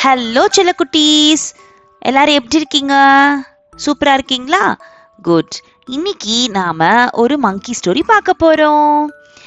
Hello செல்லக்குட்டீஸ் எல்லாரும் எப்படி இருக்கீங்க சூப்பரா இருக்கீங்களா குட் இன்னைக்கு நாம ஒரு மங்கி ஸ்டோரி பார்க்க போறோம்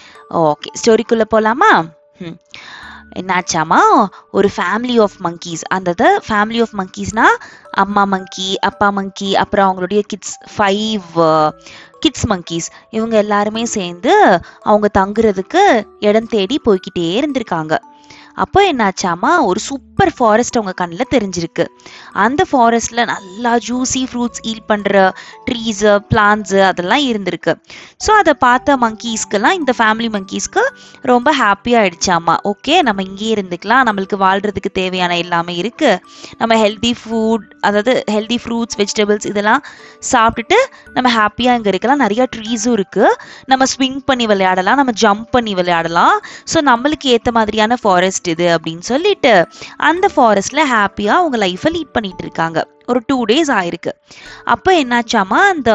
ஓகே ஸ்டோரிக்குள்ள போலாமா ம். என்னாச்சாமா ஒரு ஃபேமிலி ஆஃப் monkeys அந்த ஃபேமிலி ஆஃப் மங்கீஸ்னா அம்மா மங்கி அப்பா மங்கி அப்புறம் அவங்களுடைய கிட்ஸ் ஃபைவ் கிட்ஸ் monkeys இவங்க எல்லாருமே சேர்ந்து அவங்க தங்குறதுக்கு இடம் தேடி போய்க்கிட்டே இருந்திருக்காங்க அப்போ என்னாச்சாமா ஒரு சூப்பர் ஃபாரஸ்ட் அவங்க கண்ணில் தெரிஞ்சிருக்கு அந்த ஃபாரஸ்ட்ல நல்லா ஜூசி ஃப்ரூட்ஸ் ஈல் பண்ற ட்ரீஸ் பிளான்ஸ் அதெல்லாம் இருந்திருக்கு ஸோ அதை பார்த்த மங்கீஸ்க்கெல்லாம் இந்த ஃபேமிலி மங்கீஸ்க்கு ரொம்ப ஹாப்பி ஆயிடுச்சாமா ஓகே நம்ம இங்கேயே இருந்துக்கலாம் நம்மளுக்கு வாழ்றதுக்கு தேவையான எல்லாமே இருக்கு நம்ம ஹெல்தி ஃபுட் அதாவது ஹெல்தி ஃப்ரூட்ஸ் வெஜிடபிள்ஸ் இதெல்லாம் சாப்பிட்டுட்டு நம்ம ஹாப்பியாக இங்கே இருக்கலாம் நிறைய ட்ரீஸும் இருக்கு நம்ம ஸ்விங் பண்ணி விளையாடலாம் நம்ம ஜம்ப் பண்ணி விளையாடலாம் ஸோ நம்மளுக்கு ஏற்ற மாதிரியான ஃபாரஸ்ட் இது அப்படின்னு சொல்லிட்டு அந்த ஃபாரஸ்ட்ல ஹாப்பியாக அவங்க லைஃப்பை லீட் பண்ணிட்டு இருக்காங்க ஒரு டூ டேஸ் ஆயிருக்கு அப்போ என்னாச்சாமா அந்த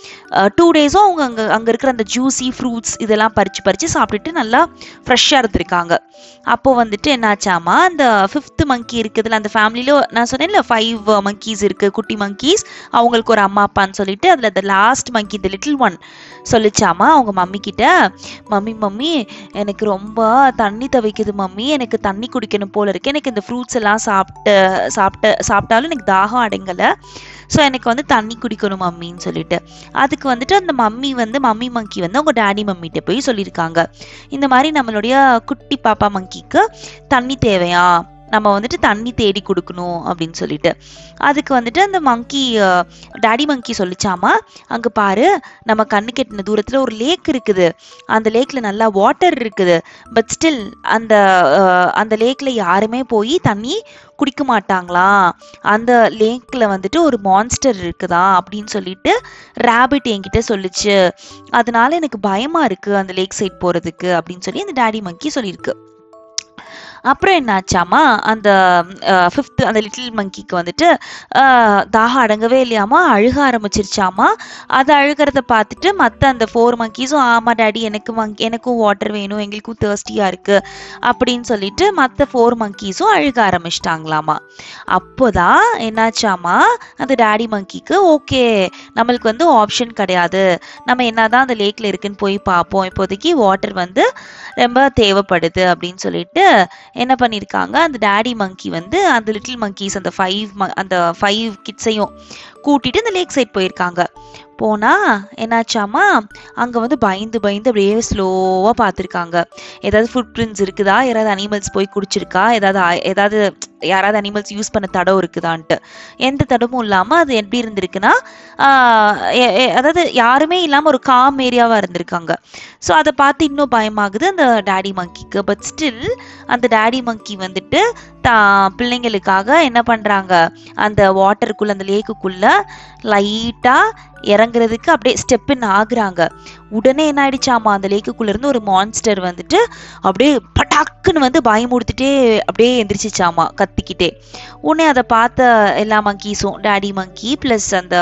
டூ டேஸும் அவங்க அங்கே அங்கே இருக்கிற அந்த ஜூசி ஃப்ரூட்ஸ் இதெல்லாம் பறித்து பறித்து சாப்பிட்டுட்டு நல்லா ஃப்ரெஷ்ஷாக இருந்திருக்காங்க அப்போ வந்துட்டு என்னாச்சாமா அந்த ஃபிஃப்த் மங்கி இருக்குதுல அந்த ஃபேமிலியில் நான் சொன்னேன்ல ஃபைவ் மங்கீஸ் இருக்கு குட்டி மங்கீஸ் அவங்களுக்கு ஒரு அம்மா அப்பான்னு சொல்லிட்டு அதில் அந்த லாஸ்ட் மங்கி இந்த லிட்டில் ஒன் சொல்லிச்சாமா அவங்க மம்மி கிட்ட மம்மி மம்மி எனக்கு ரொம்ப தண்ணி தவிக்குது மம்மி எனக்கு தண்ணி குடிக்கணும் போல இருக்கு எனக்கு இந்த ஃப்ரூட்ஸ் எல்லாம் சாப்பிட்டு சாப்பிட்டு சாப்பிட்டாலும் எனக்கு தாகம் அடங்கலை ஸோ எனக்கு வந்து தண்ணி குடிக்கணும் மம்மின்னு சொல்லிட்டு அதுக்கு வந்துட்டு அந்த மம்மி வந்து மம்மி மங்கி வந்து அவங்க டேடி மம்மிட்ட போய் சொல்லியிருக்காங்க இந்த மாதிரி நம்மளுடைய குட்டி பாப்பா மங்கிக்கு தண்ணி தேவையா நம்ம வந்துட்டு தண்ணி தேடி கொடுக்கணும் அப்படின்னு சொல்லிட்டு அதுக்கு வந்துட்டு அந்த மங்கி டாடி மங்கி சொல்லிச்சாமா அங்க பாரு நம்ம கண்ணு கெட்டின தூரத்துல ஒரு லேக் இருக்குது அந்த லேக்ல நல்லா வாட்டர் இருக்குது பட் ஸ்டில் அந்த அஹ், அந்த லேக்ல யாருமே போய் தண்ணி குடிக்க மாட்டாங்களா அந்த லேக்ல வந்துட்டு ஒரு மான்ஸ்டர் இருக்குதா அப்படின்னு சொல்லிட்டு ரேபிட் என்கிட்ட சொல்லுச்சு அதனால எனக்கு பயமா இருக்கு அந்த லேக் சைட் போறதுக்கு அப்படின்னு சொல்லி அந்த டாடி மங்கி சொல்லியிருக்கு அப்புறம் என்னாச்சாமா அந்த ஃபிஃப்த் அந்த லிட்டில் மங்கிக்கு வந்துட்டு அஹ், தாகம் அடங்கவே இல்லையாமா அழுக ஆரம்பிச்சிருச்சாமா அது அழுகிறத பார்த்துட்டு மற்ற அந்த ஃபோர் மங்கீஸும் ஆமா டாடி எனக்கு மங்கி எனக்கும் வாட்டர் வேணும் எங்களுக்கும் தேர்ஸ்டியா இருக்கு அப்படின்னு சொல்லிட்டு மற்ற ஃபோர் மங்கீஸும் அழுக ஆரம்பிச்சிட்டாங்களாமா அப்போதான் என்னாச்சாமா அந்த டாடி மங்கிக்கு ஓகே நம்மளுக்கு வந்து ஆப்ஷன் கிடையாது நம்ம என்னதான் அந்த லேக்ல இருக்குன்னு போய் பார்ப்போம் இப்போதைக்கு வாட்டர் வந்து ரொம்ப தேவைப்படுது அப்படின்னு சொல்லிட்டு என்ன பண்ணியிருக்காங்க அந்த டாடி மங்கி வந்து அந்த லிட்டில் மங்கீஸ் அந்த ஃபைவ் அந்த ஃபைவ் கிட்ஸையும் கூட்டிட்டு இந்த லேக் சைட் போயிருக்காங்க போனா என்னாச்சாமா அங்க வந்து பயந்து பயந்து அப்படியே ஸ்லோவா பார்த்துருக்காங்க ஏதாவது ஃபுட் பிரிண்ட்ஸ் இருக்குதா யாராவது அனிமல்ஸ் போய் குடிச்சிருக்கா ஏதாவது ஆ- ஏதாவது யாராவது அனிமல்ஸ் யூஸ் பண்ண தடம் இருக்குதான்ட்டு எந்த தடமும் இல்லாம அது எப்படி இருந்திருக்குன்னா ஆஹ் எ- எ- அதாவது யாருமே இல்லாம ஒரு காம் ஏரியாவா இருந்திருக்காங்க ஸோ அதை பார்த்து இன்னும் பயமாகுது அந்த டாடி மங்கிக்கு பட் ஸ்டில் அந்த டாடி மங்கி வந்துட்டு தான் பிள்ளைங்களுக்காக என்ன பண்றாங்க அந்த வாட்டருக்குள்ள அந்த லேக்குக்குள்ள லைட்டா இறங்குறதுக்கு அப்படியே ஸ்டெப் இன் ஆகுறாங்க உடனே என்ன ஆயிடுச்சாமா அந்த லேக்குக்குள்ள இருந்து ஒரு மான்ஸ்டர் வந்துட்டு அப்படியே பட்டாக்குன்னு வந்து பயமுடுத்திட்டே அப்படியே எந்திரிச்சிச்சாமா கத்திக்கிட்டே உடனே அதை பார்த்த எல்லா மங்கீஸும் டாடி மங்கி ப்ளஸ் அந்த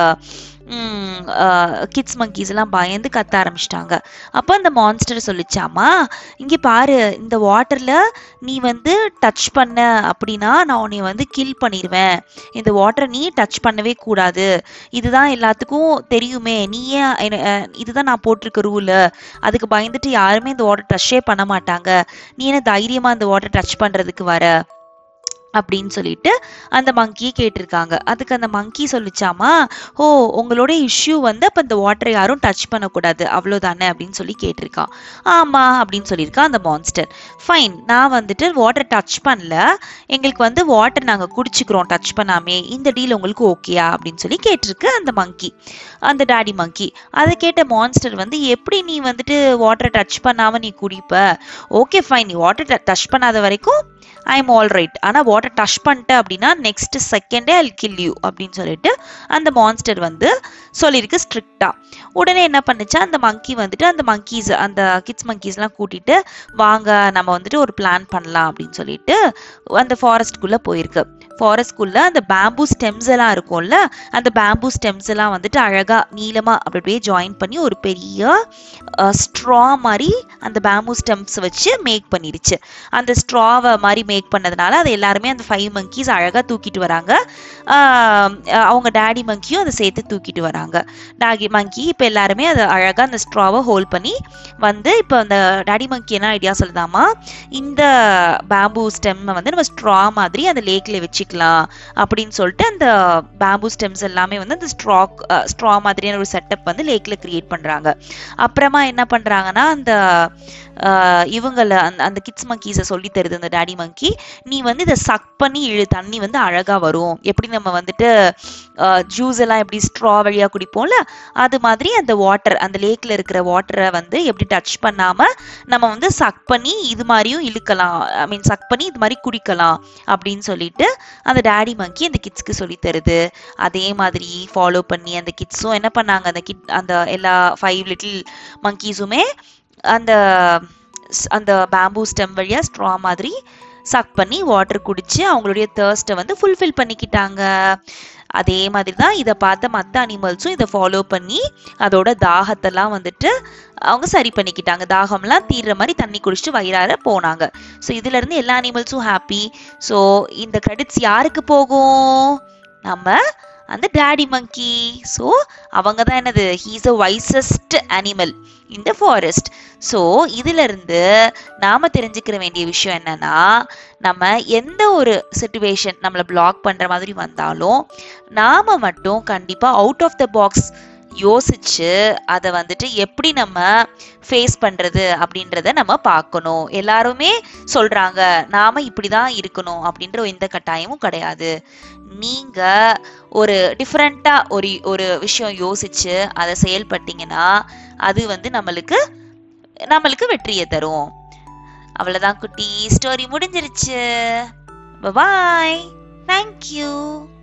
கிட்ஸ் மங்கீஸ் எல்லாம் பயந்து கத்த ஆரம்பிச்சிட்டாங்க அப்போ அந்த மான்ஸ்டர் சொல்லிச்சாமா இங்கே பாரு இந்த வாட்டர்ல நீ வந்து டச் பண்ண அப்படின்னா நான் உன்னை வந்து கில் பண்ணிடுவேன் இந்த வாட்டரை நீ டச் பண்ணவே கூடாது இதுதான் எல்லாத்துக்கும் தெரியுமே நீ ஏன் என்ன- அஹ் இதுதான் நான் போட்டிருக்க ரூலு அதுக்கு பயந்துட்டு யாருமே இந்த வாட்டர் டச்சே பண்ண மாட்டாங்க நீ என்ன தைரியமா இந்த வாட்டர் டச் பண்றதுக்கு வர அப்படின்னு சொல்லிட்டு அந்த மங்கியை கேட்டிருக்காங்க அதுக்கு அந்த மங்கி சொல்லிச்சாமா ஓ உங்களோட இஷ்யூ வந்து அப்ப இந்த வாட்டரை யாரும் டச் பண்ணக்கூடாது அவ்வளவுதானே அப்படின்னு சொல்லி கேட்டிருக்கான் ஆமா அப்படின்னு சொல்லியிருக்கான் அந்த மான்ஸ்டர் ஃபைன் நான் வந்துட்டு வாட்டர் டச் பண்ணல எங்களுக்கு வந்து வாட்டர் நாங்க குடிச்சுக்கிறோம் டச் பண்ணாமே இந்த டீல் உங்களுக்கு ஓகேயா அப்படின்னு சொல்லி கேட்டிருக்கு அந்த மங்கி அந்த டாடி மங்கி அதை கேட்ட மான்ஸ்டர் வந்து எப்படி நீ வந்துட்டு வாட்டரை டச் பண்ணாம நீ குடிப்ப ஓகே ஃபைன் நீ வாட்டர் டச் பண்ணாத வரைக்கும் ஐ எம் ஆல் ரைட் ஆனால் வாட்டர் டச் பண்ணிட்ட அப்படின்னா நெக்ஸ்ட் செகண்டே ஐ கில் யூ அப்படின்னு சொல்லிட்டு அந்த மான்ஸ்டர் வந்து சொல்லியிருக்கு ஸ்ட்ரிக்டா உடனே என்ன பண்ணுச்சா அந்த மங்கி வந்துட்டு அந்த மங்கீஸ் அந்த கிட்ஸ் மங்கீஸ்லாம் கூட்டிட்டு வாங்க நம்ம வந்துட்டு ஒரு பிளான் பண்ணலாம் அப்படின்னு சொல்லிட்டு அந்த ஃபாரஸ்ட்குள்ளே போயிருக்கு ஃபாரஸ்ட்குள்ள அந்த பேம்பூ ஸ்டெம்ஸ் எல்லாம் இருக்கும்ல அந்த பேம்பூ ஸ்டெம்ஸ் எல்லாம் வந்துட்டு அழகா நீளமா அப்படி அப்படியே ஜாயின் பண்ணி ஒரு பெரிய ஸ்ட்ரா மாதிரி அந்த பேம்பூ ஸ்டெம்ஸ் வச்சு மேக் பண்ணிருச்சு அந்த ஸ்ட்ராவை மாதிரி மேக் பண்ணதுனால அதை எல்லாருமே அந்த ஃபைவ் மங்கீஸ் அழகா தூக்கிட்டு வராங்க ஆஹ் அவங்க டேடி மங்கியும் அதை சேர்த்து தூக்கிட்டு வராங்க டாகி மங்கி இப்போ எல்லாருமே அதை அழகா அந்த ஸ்ட்ராவை ஹோல்ட் பண்ணி வந்து இப்போ அந்த டாடி மங்கி என்ன ஐடியா சொல்லுதாமா இந்த பேம்பூ ஸ்டெம்மை வந்து நம்ம ஸ்ட்ரா மாதிரி அந்த லேக்ல வச்சுக்கலாம் அப்படின்னு சொல்லிட்டு அந்த பேம்பூ ஸ்டெம்ஸ் எல்லாமே வந்து அந்த ஸ்ட்ரா ஸ்ட்ரா மாதிரியான ஒரு செட்டப் வந்து லேக்ல கிரியேட் பண்றாங்க அப்புறமா என்ன பண்றாங்கன்னா அந்த ஆஹ் இவங்கள அந்த அந்த கிட்ஸ் மங்கீஸை சொல்லி தருது அந்த டாடி மங்கி நீ வந்து இதை சக் பண்ணி இழு தண்ணி வந்து அழகா வரும் எப்படி நம்ம வந்துட்டு ஜூஸ் எல்லாம் எப்படி ஸ்ட்ரா வழியா குடிப்போம்ல அது மாதிரி அந்த வாட்டர் அந்த லேக்ல இருக்கிற வாட்டரை வந்து எப்படி டச் பண்ணாம நம்ம வந்து சக் பண்ணி இது மாதிரியும் இழுக்கலாம் ஐ மீன் சக் பண்ணி இது மாதிரி குடிக்கலாம் அப்படின்னு சொல்லிட்டு அந்த டாடி மங்கி அந்த கிட்ஸ்க்கு சொல்லி தருது அதே மாதிரி ஃபாலோ பண்ணி அந்த கிட்ஸும் என்ன பண்ணாங்க அந்த கிட் அந்த எல்லா ஃபைவ் லிட்டில் மங்கீஸுமே அந்த ஸ்- அந்த பேம்பூ ஸ்டெம் வழியா ஸ்ட்ரா மாதிரி சக் பண்ணி வாட்டர் குடிச்சு அவங்களுடைய தேர்ஸ்ட்டை வந்து ஃபுல்ஃபில் பண்ணிக்கிட்டாங்க அதே மாதிரி தான் இதை பார்த்த மற்ற அனிமல்ஸும் இதை ஃபாலோ பண்ணி அதோட தாகத்தெல்லாம் வந்துட்டு அவங்க சரி பண்ணிக்கிட்டாங்க தாகம்லாம் தீர்ற மாதிரி தண்ணி குடிச்சிட்டு வயிறார போனாங்க ஸோ இதுல இருந்து எல்லா அனிமல்ஸும் ஹாப்பி ஸோ இந்த கிரெடிட்ஸ் யாருக்கு போகும் நம்ம அந்த டேடி மங்கி ஸோ அவங்க தான் என்னது he's a wisest animal in the forest so இதுல இருந்து நாம தெரிஞ்சுக்கிற வேண்டிய விஷயம் என்னன்னா நம்ம எந்த ஒரு சுச்சுவேஷன் நம்மளை பிளாக் பண்ற மாதிரி வந்தாலும் நாம மட்டும் கண்டிப்பா அவுட் ஆஃப் த பாக்ஸ் யோசிச்சு அதை வந்துட்டு எப்படி நம்ம ஃபேஸ் பண்றது அப்படின்றத நம்ம பார்க்கணும் எல்லாருமே சொல்றாங்க நாம இப்படிதான் இருக்கணும் அப்படின்ற எந்த கட்டாயமும் கிடையாது நீங்க ஒரு டிஃப்ரெண்டா ஒரு ஒரு விஷயம் யோசிச்சு அதை செயல்பட்டீங்கன்னா அது வந்து நம்மளுக்கு நம்மளுக்கு வெற்றியை தரும் அவ்வளவுதான் குட்டி ஸ்டோரி முடிஞ்சிருச்சு பாய் தேங்க்யூ